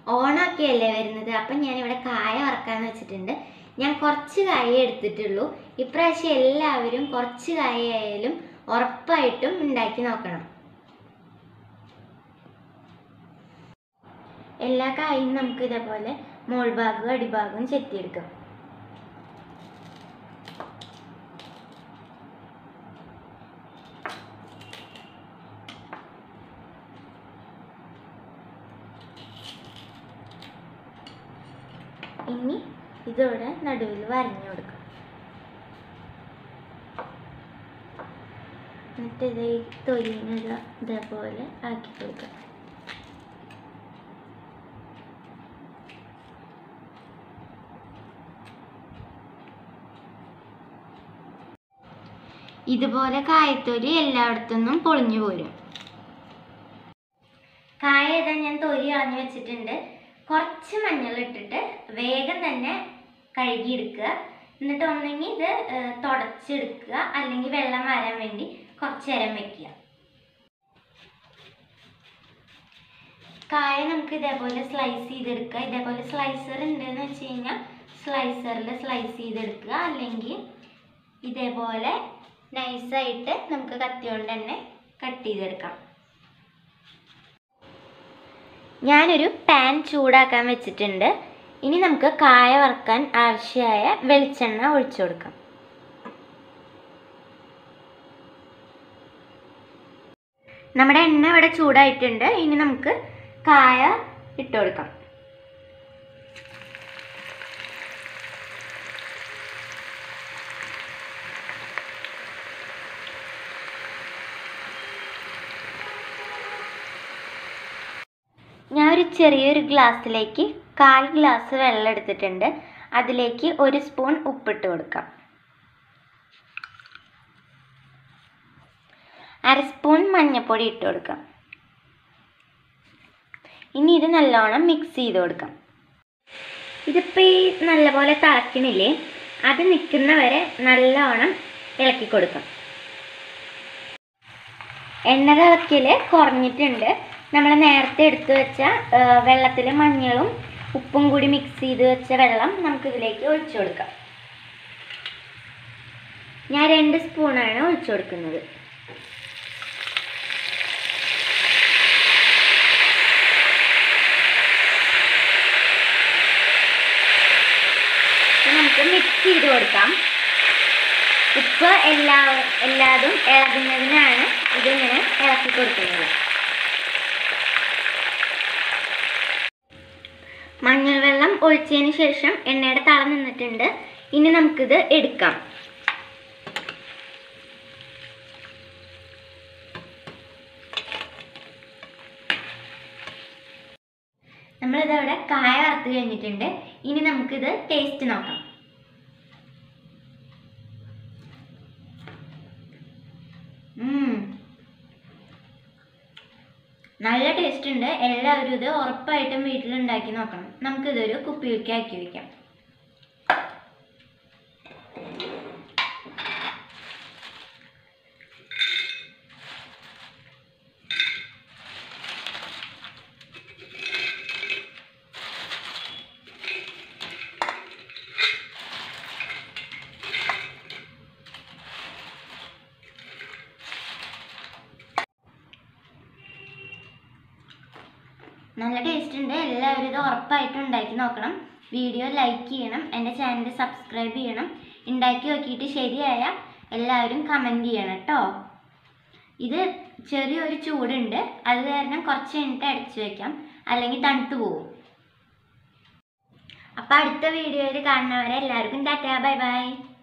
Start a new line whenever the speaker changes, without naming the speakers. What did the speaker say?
ഓണമൊക്കെ അല്ലേ വരുന്നത് അപ്പം ഞാനിവിടെ കായ വറക്കാന്ന് വെച്ചിട്ടുണ്ട് ഞാൻ കുറച്ച് കായ എടുത്തിട്ടുള്ളൂ ഇപ്രാവശ്യം എല്ലാവരും കുറച്ച് കായ ആയാലും ഉറപ്പായിട്ടും ഉണ്ടാക്കി നോക്കണം എല്ലാ കായും നമുക്ക് ഇതേപോലെ മോൾ ഭാഗവും അടിഭാഗവും ചെത്തിയെടുക്കാം ഇനി ഇതോടെ നടുവിൽ വരഞ്ഞു കൊടുക്കാം എന്നിട്ട് ഇത് ഈ തൊലിനുള്ള ഇതേപോലെ ആക്കി കൊടുക്കാം ഇതുപോലെ കായത്തൊലി എല്ലായിടത്തുനിന്നും പൊളിഞ്ഞു പോരും കായ ഇതാ ഞാൻ തൊലി കളഞ്ഞു വെച്ചിട്ടുണ്ട് കുറച്ച് മഞ്ഞൾ ഇട്ടിട്ട് വേഗം തന്നെ കഴുകിയെടുക്കുക എന്നിട്ട് ഒന്നെങ്കിൽ ഇത് ഏർ, തുടച്ചെടുക്കുക അല്ലെങ്കിൽ വെള്ളം വരാൻ വേണ്ടി കുറച്ച് നേരം വെക്കുക കായ നമുക്ക് ഇതേപോലെ സ്ലൈസ് ചെയ്തെടുക്കുക ഇതേപോലെ സ്ലൈസർ ഉണ്ടെന്ന് വെച്ച് കഴിഞ്ഞാൽ സ്ലൈസറിൽ സ്ലൈസ് ചെയ്തെടുക്കുക അല്ലെങ്കിൽ ഇതേപോലെ നൈസായിട്ട് നമുക്ക് കത്തി കൊണ്ട് തന്നെ കട്ട് ചെയ്തെടുക്കാം ഞാനൊരു പാൻ ചൂടാക്കാൻ വെച്ചിട്ടുണ്ട് ഇനി നമുക്ക് കായ വറുക്കാൻ ആവശ്യമായ വെളിച്ചെണ്ണ ഒഴിച്ചു കൊടുക്കാം നമ്മുടെ എണ്ണ ഇവിടെ ചൂടായിട്ടുണ്ട് ഇനി നമുക്ക് കായ ഇട്ട് കൊടുക്കാം ഞാൻ ഒരു ചെറിയൊരു ഗ്ലാസ്സിലേക്ക് കാൽ ഗ്ലാസ് വെള്ളം എടുത്തിട്ടുണ്ട് അതിലേക്ക് ഒരു സ്പൂൺ ഉപ്പിട്ട് കൊടുക്കാം അര സ്പൂൺ മഞ്ഞൾപ്പൊടി ഇട്ട് കൊടുക്കാം ഇനി ഇത് നല്ലോണം മിക്സ് ചെയ്ത് കൊടുക്കാം ഇതിപ്പോൾ ഈ നല്ലപോലെ തിളക്കണില്ലേ അത് നിൽക്കുന്ന വരെ നല്ലോണം ഇളക്കി കൊടുക്കാം എണ്ണ തിളക്കൽ കുറഞ്ഞിട്ടുണ്ട് നമ്മൾ നേരത്തെ എടുത്തു വെച്ച വെള്ളത്തിൽ മഞ്ഞളും ഉപ്പും കൂടി മിക്സ് ചെയ്ത് വെച്ച വെള്ളം നമുക്ക് ഇതിലേക്ക് ഒഴിച്ചു കൊടുക്കാം ഞാൻ രണ്ട് സ്പൂണാണ് ഒഴിച്ചു കൊടുക്കുന്നത് ഇനി നമുക്ക് മിക്സ് ചെയ്ത് കൊടുക്കാം ഉപ്പ് എല്ലാ എല്ലാതും ഇളകുന്നതിനാണ് ഇതിങ്ങനെ ഇളക്കി കൊടുക്കുന്നത് മഞ്ഞൾ വെള്ളം ഒഴിച്ചതിന് ശേഷം എണ്ണയുടെ തളം നിന്നിട്ടുണ്ട് ഇനി നമുക്കിത് എടുക്കാം നമ്മളിതവിടെ കായ വറുത്ത് കഴിഞ്ഞിട്ടുണ്ട് ഇനി നമുക്കിത് ടേസ്റ്റ് നോക്കാം ഉം. നല്ല ടേസ്റ്റ് ഉണ്ട് എല്ലാവരും ഇത് ഉറപ്പായിട്ടും വീട്ടിലുണ്ടാക്കി നോക്കണം നമുക്കിതൊരു കുപ്പിയിലേക്ക് ആക്കി വെക്കാം നല്ല ടേസ്റ്റ് ഉണ്ട് എല്ലാവരും ഇത് ഉറപ്പായിട്ടും ഉണ്ടാക്കി നോക്കണം വീഡിയോ ലൈക്ക് ചെയ്യണം എൻ്റെ ചാനൽ സബ്സ്ക്രൈബ് ചെയ്യണം ഉണ്ടാക്കി നോക്കിയിട്ട് ശരിയായ എല്ലാവരും കമൻറ്റ് ചെയ്യണം കേട്ടോ ഇത് ചെറിയൊരു ചൂടുണ്ട് അത് കാരണം കുറച്ച് കഴിഞ്ഞിട്ട് അടച്ചു വയ്ക്കാം അല്ലെങ്കിൽ തണുത്തു പോകും അപ്പോൾ അടുത്ത വീഡിയോയിൽ കാണുന്നവരെ എല്ലാവർക്കും ടാറ്റാ ബൈ ബൈ